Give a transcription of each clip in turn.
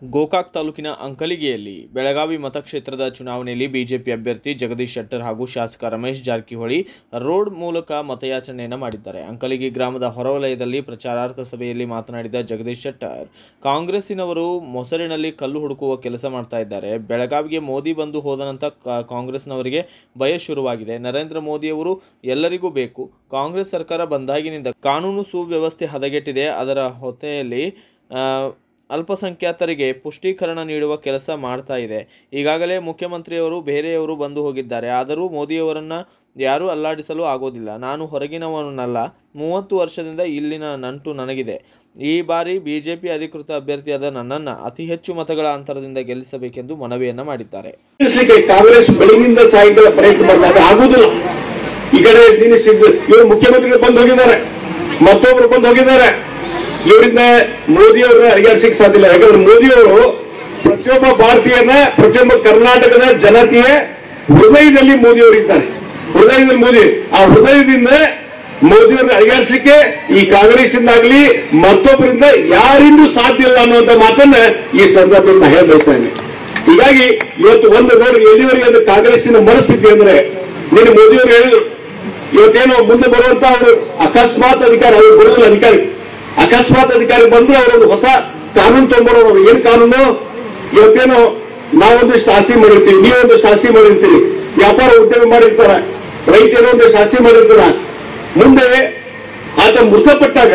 ಗೋಕಾಕ್ ತಾಲೂಕಿನ ಅಂಕಲಿಗೆಯಲ್ಲಿ ಬೆಳಗಾವಿ ಮತಕ್ಷೇತ್ರದ ಚುನಾವಣೆಯಲ್ಲಿ ಬಿಜೆಪಿ ಅಭ್ಯರ್ಥಿ ಜಗದೀಶ್ ಶೆಟ್ಟರ್ ಹಾಗೂ ಶಾಸಕ ರಮೇಶ್ ಜಾರಕಿಹೊಳಿ ರೋಡ್ ಮೂಲಕ ಮತಯಾಚನೆಯನ್ನು ಮಾಡಿದ್ದಾರೆ ಅಂಕಲಿಗೆ ಗ್ರಾಮದ ಹೊರವಲಯದಲ್ಲಿ ಪ್ರಚಾರಾರ್ಥ ಸಭೆಯಲ್ಲಿ ಮಾತನಾಡಿದ ಜಗದೀಶ್ ಶೆಟ್ಟರ್ ಕಾಂಗ್ರೆಸ್ಸಿನವರು ಮೊಸರಿನಲ್ಲಿ ಕಲ್ಲು ಹುಡುಕುವ ಕೆಲಸ ಮಾಡ್ತಾ ಇದ್ದಾರೆ ಬೆಳಗಾವಿಗೆ ಮೋದಿ ಬಂದು ಹೋದ ನಂತರ ಕಾ- ಕಾಂಗ್ರೆಸ್ನವರಿಗೆ ಭಯ ಶುರುವಾಗಿದೆ ನರೇಂದ್ರ ಮೋದಿಯವರು ಎಲ್ಲರಿಗೂ ಬೇಕು ಕಾಂಗ್ರೆಸ್ ಸರ್ಕಾರ ಬಂದಾಗಿನಿಂದ ಕಾನೂನು ಸುವ್ಯವಸ್ಥೆ ಹದಗೆಟ್ಟಿದೆ ಅದರ ಹೊತ್ತೆಯಲ್ಲಿ ಆ, ಅಲ್ಪಸಂಖ್ಯಾತರಿಗೆ ಪುಷ್ಟೀಕರಣ ನೀಡುವ ಕೆಲಸ ಮಾಡ್ತಾ ಇದೆ ಈಗಾಗಲೇ ಮುಖ್ಯಮಂತ್ರಿಯವರು ಬೇರೆಯವರು ಬಂದು ಹೋಗಿದ್ದಾರೆ ಆದರೂ ಮೋದಿಯವರನ್ನು ಯಾರೂ ಅಲ್ಲಾಡಿಸಲು ಆಗೋದಿಲ್ಲ ನಾನು ಹೊರಗಿನವನಲ್ಲ ಮೂವತ್ತು ವರ್ಷದಿಂದ ಇಲ್ಲಿನ ನಂಟು ನನಗಿದೆ ಈ ಬಾರಿ ಬಿಜೆಪಿ ಅಧಿಕೃತ ಅಭ್ಯರ್ಥಿಯಾದ ನನ್ನನ್ನು ಅತಿ ಹೆಚ್ಚು ಮತಗಳ ಅಂತರದಿಂದ ಗೆಲ್ಲಿಸಬೇಕೆಂದು ಮನವಿಯನ್ನು ಮಾಡಿದ್ದಾರೆ ನಿಲ್ಲಿಸ್ಲಿಕ್ಕೆ ಕಾಂಗ್ರೆಸ್ ಬೆಳಗಿನಿಂದ ಸಾಯಂಕಾಲ ಪ್ರಯತ್ನ ಮಾಡಿದಾಗ ಆಗುದಿಲ್ಲ ಈ ಕಡೆ ನಿಲ್ಲಿಸಿದ್ದು ಇವರು ಮುಖ್ಯಮಂತ್ರಿಗಳು ಬಂದು ಹೋಗಿದ್ದಾರೆ ಮತ್ತೊಬ್ರು ಬಂದು ಹೋಗಿದ್ದಾರೆ ಇವರಿಂದ ಮೋದಿ ಅವ್ರನ್ನ ಅಡಿಗಾಡ್ಸಿಕ್ ಸಾಧ್ಯ ಇಲ್ಲ ಯಾಕಂದ್ರೆ ಮೋದಿ ಅವರು ಪ್ರತಿಯೊಬ್ಬ ಭಾರತೀಯನ ಪ್ರತಿಯೊಬ್ಬ ಕರ್ನಾಟಕದ ಜನತೆಯ ಹೃದಯದಲ್ಲಿ ಮೋದಿ ಅವರು ಇದ್ದಾರೆ ಹೃದಯದಲ್ಲಿ ಮೋದಿ ಆ ಹೃದಯದಿಂದ ಮೋದಿಯವ್ರನ್ನ ಅಡಿಗಾಡ್ಸ್ಲಿಕ್ಕೆ ಈ ಕಾಂಗ್ರೆಸ್ಸಿಂದಾಗ್ಲಿ ಮತ್ತೊಬ್ಬರಿಂದ ಯಾರಿಂದೂ ಸಾಧ್ಯ ಇಲ್ಲ ಅನ್ನುವಂತ ಮಾತನ್ನ ಈ ಸಂದರ್ಭದಲ್ಲಿ ನಾ ಹೇಳ ಬಯಸ್ತಾ ಇದ್ದೀನಿ ಹೀಗಾಗಿ ಇವತ್ತು ಒಂದು ನೋಡಿ ಎಲ್ಲಿವರೆಗೆ ಅದು ಕಾಂಗ್ರೆಸ್ಸಿನ ಮನಸ್ಥಿತಿ ಅಂದ್ರೆ ನೀನು ಮೋದಿಯವರು ಹೇಳಿದ್ರು ಇವತ್ತೇನೋ ಮುಂದೆ ಬರುವಂತ ಅವರು ಅಕಸ್ಮಾತ್ ಅಧಿಕಾರಿ ಅವರು ಬರೋದಿಲ್ಲ ಅಧಿಕಾರಿ ಅಕಸ್ಮಾತ್ ಅಧಿಕಾರಿ ಬಂದ್ರೆ ಅವರೊಂದು ಹೊಸ ಕಾನೂನು ತೊಗೊಂಡ್ಬರೋರು ಏನ್ ಕಾನೂನು ಇವತ್ತೇನೋ ನಾವೊಂದಿಷ್ಟು ಆಸ್ತಿ ಮಾಡಿರ್ತೀವಿ ನೀವೊಂದಿಷ್ಟು ಆಸ್ತಿ ಮಾಡಿರ್ತೀರಿ ವ್ಯಾಪಾರ ಉದ್ಯಮ ಮಾಡಿರ್ತಾರ ರೈತರು ಒಂದಿಷ್ಟು ಆಸ್ತಿ ಮಾಡಿರ್ತಾರ ಮುಂದೆ ಆತ ಮೃತಪಟ್ಟಾಗ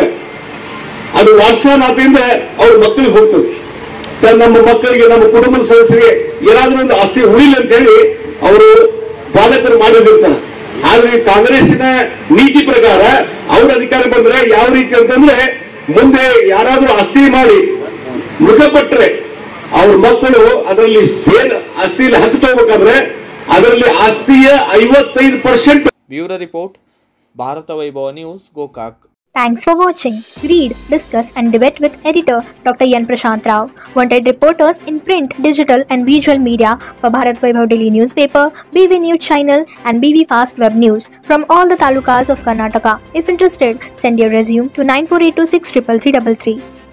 ಅದು ವಾರಸಾನಾಥದಿಂದ ಅವ್ರ ಮಕ್ಕಳಿಗೆ ಹೋಗ್ತದೆ ತ- ನಮ್ಮ ಮಕ್ಕಳಿಗೆ ನಮ್ಮ ಕುಟುಂಬದ ಸದಸ್ಯರಿಗೆ ಏನಾದ್ರೂ ಒಂದು ಆಸ್ತಿ ಉಳಿಲಿ ಅಂತ ಹೇಳಿ ಅವರು ಪಾಲಕರು ಮಾಡಿರ್ತಾರೆ ಆದ್ರೆ ಈ ಕಾಂಗ್ರೆಸ್ಸಿನ ನೀತಿ ಪ್ರಕಾರ ಅವ್ರ ಅಧಿಕಾರ ಬಂದ್ರೆ ಯಾವ ರೀತಿ ಅಂತಂದ್ರೆ ಮುಂದೆ ಯಾರಾದ್ರೂ ಆಸ್ತಿ ಮಾಡಿ ಮೃತಪಟ್ರೆ ಅವ್ರ ಮಕ್ಕಳು ಅದರಲ್ಲಿ ಸೇರ್ ಆಸ್ತಿಯಲ್ಲಿ ಹಕ್ಕು ತಗೋಬೇಕಾದ್ರೆ ಅದರಲ್ಲಿ ಆಸ್ತಿಯ ಐವತ್ತೈದು percent bureau report Bharata Vaibhava news Gokak Thanks for watching. Read, discuss, and debate with editor Dr. Yan Prashant Rao. Wanted reporters in print, digital, and visual media for Bharat Vaibhav Daily Newspaper, BV News Channel, and BV Fast Web News from all the talukas of Karnataka. If interested, send your resume to 9482633333.